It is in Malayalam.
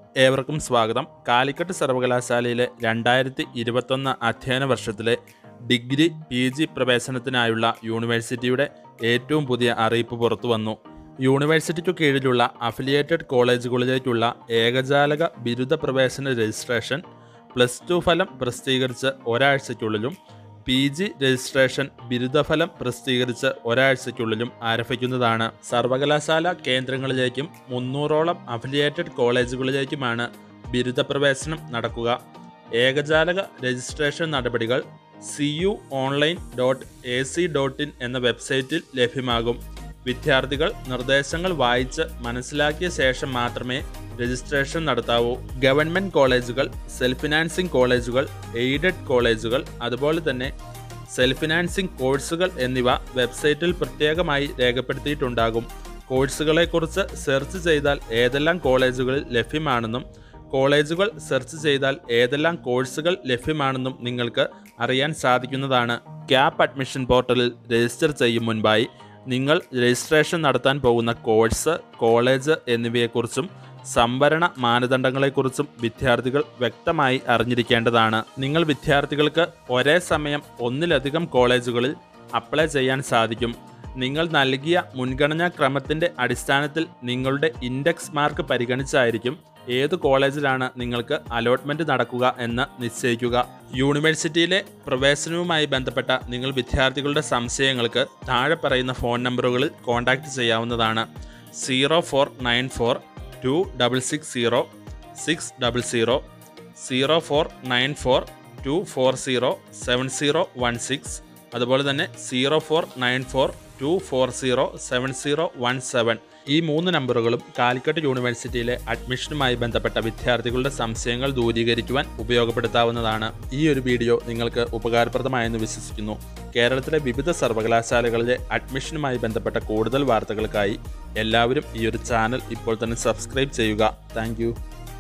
ഏവർക്കും സ്വാഗതം കാലിക്കറ്റ് സർവകലാശാലയിലെ രണ്ടായിരത്തി ഇരുപത്തൊന്ന് അധ്യയന വർഷത്തിലെ ഡിഗ്രി പി ജി പ്രവേശനത്തിനായുള്ള യൂണിവേഴ്സിറ്റിയുടെ ഏറ്റവും പുതിയ അറിയിപ്പ് പുറത്തു വന്നു യൂണിവേഴ്സിറ്റിക്കു കീഴിലുള്ള അഫിലിയേറ്റഡ് കോളേജുകളിലേക്കുള്ള ഏകജാലക ബിരുദ പ്രവേശന രജിസ്ട്രേഷൻ പ്ലസ് ടു ഫലം പ്രസിദ്ധീകരിച്ച് ഒരാഴ്ചയ്ക്കുള്ളിലും പി ജി രജിസ്ട്രേഷൻ ബിരുദഫലം പ്രസിദ്ധീകരിച്ച് ഒരാഴ്ചയ്ക്കുള്ളിലും ആരംഭിക്കുന്നതാണ് സർവകലാശാല കേന്ദ്രങ്ങളിലേക്കും മുന്നൂറോളം അഫിലിയേറ്റഡ് കോളേജുകളിലേക്കുമാണ് ബിരുദ പ്രവേശനം നടക്കുക ഏകജാലക രജിസ്ട്രേഷൻ നടപടികൾ C U online dot A C dot in എന്ന വെബ്സൈറ്റിൽ ലഭ്യമാകും വിദ്യാർത്ഥികൾ നിർദ്ദേശങ്ങൾ വായിച്ച് മനസ്സിലാക്കിയ ശേഷം മാത്രമേ രജിസ്ട്രേഷൻ നടത്താവൂ ഗവൺമെൻറ് കോളേജുകൾ സെൽഫ് ഫിനാൻസിംഗ് കോളേജുകൾ എയ്ഡഡ് കോളേജുകൾ അതുപോലെ തന്നെ സെൽഫ് ഫിനാൻസിംഗ് കോഴ്സുകൾ എന്നിവ വെബ്സൈറ്റിൽ പ്രത്യേകമായി രേഖപ്പെടുത്തിയിട്ടുണ്ടാകും കോഴ്സുകളെക്കുറിച്ച് സെർച്ച് ചെയ്താൽ ഏതെല്ലാം കോളേജുകളിൽ ലഭ്യമാണെന്നും കോളേജുകൾ സെർച്ച് ചെയ്താൽ ഏതെല്ലാം കോഴ്സുകൾ ലഭ്യമാണെന്നും നിങ്ങൾക്ക് അറിയാൻ സാധിക്കുന്നതാണ് ക്യാപ് അഡ്മിഷൻ പോർട്ടലിൽ രജിസ്റ്റർ ചെയ്യും മുൻപായി നിങ്ങൾ രജിസ്ട്രേഷൻ നടത്താൻ പോകുന്ന കോഴ്സ് കോളേജ് എന്നിവയെക്കുറിച്ചും സംവരണ മാനദണ്ഡങ്ങളെക്കുറിച്ചും വിദ്യാർത്ഥികൾ വ്യക്തമായി അറിഞ്ഞിരിക്കേണ്ടതാണ് നിങ്ങൾ വിദ്യാർത്ഥികൾക്ക് ഒരേ സമയം ഒന്നിലധികം കോളേജുകളിൽ അപ്ലൈ ചെയ്യാൻ സാധിക്കും നിങ്ങൾ നൽകിയ മുൻഗണനാ ക്രമത്തിൻ്റെ അടിസ്ഥാനത്തിൽ നിങ്ങളുടെ ഇൻഡെക്സ് മാർക്ക് പരിഗണിച്ചായിരിക്കും ഏത് കോളേജിലാണ് നിങ്ങൾക്ക് അലോട്ട്മെൻറ്റ് നടക്കുക എന്ന് നിശ്ചയിക്കുക യൂണിവേഴ്സിറ്റിയിലെ പ്രവേശനവുമായി ബന്ധപ്പെട്ട നിങ്ങൾ വിദ്യാർത്ഥികളുടെ സംശയങ്ങൾക്ക് താഴെ പറയുന്ന ഫോൺ നമ്പറുകളിൽ കോൺടാക്റ്റ് ചെയ്യാവുന്നതാണ് zero four nine four two double six zero six double zero zero four nine four two four zero seven zero one six അതുപോലെ തന്നെ zero four nine four two four zero seven zero one seven ഈ മൂന്ന് നമ്പറുകളും കാലിക്കറ്റ് യൂണിവേഴ്സിറ്റിയിലെ അഡ്മിഷനുമായി ബന്ധപ്പെട്ട വിദ്യാർത്ഥികളുടെ സംശയങ്ങൾ ദൂരീകരിക്കുവാൻ ഉപയോഗപ്പെടുത്താവുന്നതാണ് ഈ ഒരു വീഡിയോ നിങ്ങൾക്ക് ഉപകാരപ്രദമായെന്ന് വിശ്വസിക്കുന്നു കേരളത്തിലെ വിവിധ സർവകലാശാലകളിലെ അഡ്മിഷനുമായി ബന്ധപ്പെട്ട കൂടുതൽ വാർത്തകൾക്കായി എല്ലാവരും ഈ ഒരു ചാനൽ ഇപ്പോൾ തന്നെ സബ്സ്ക്രൈബ് ചെയ്യുക താങ്ക്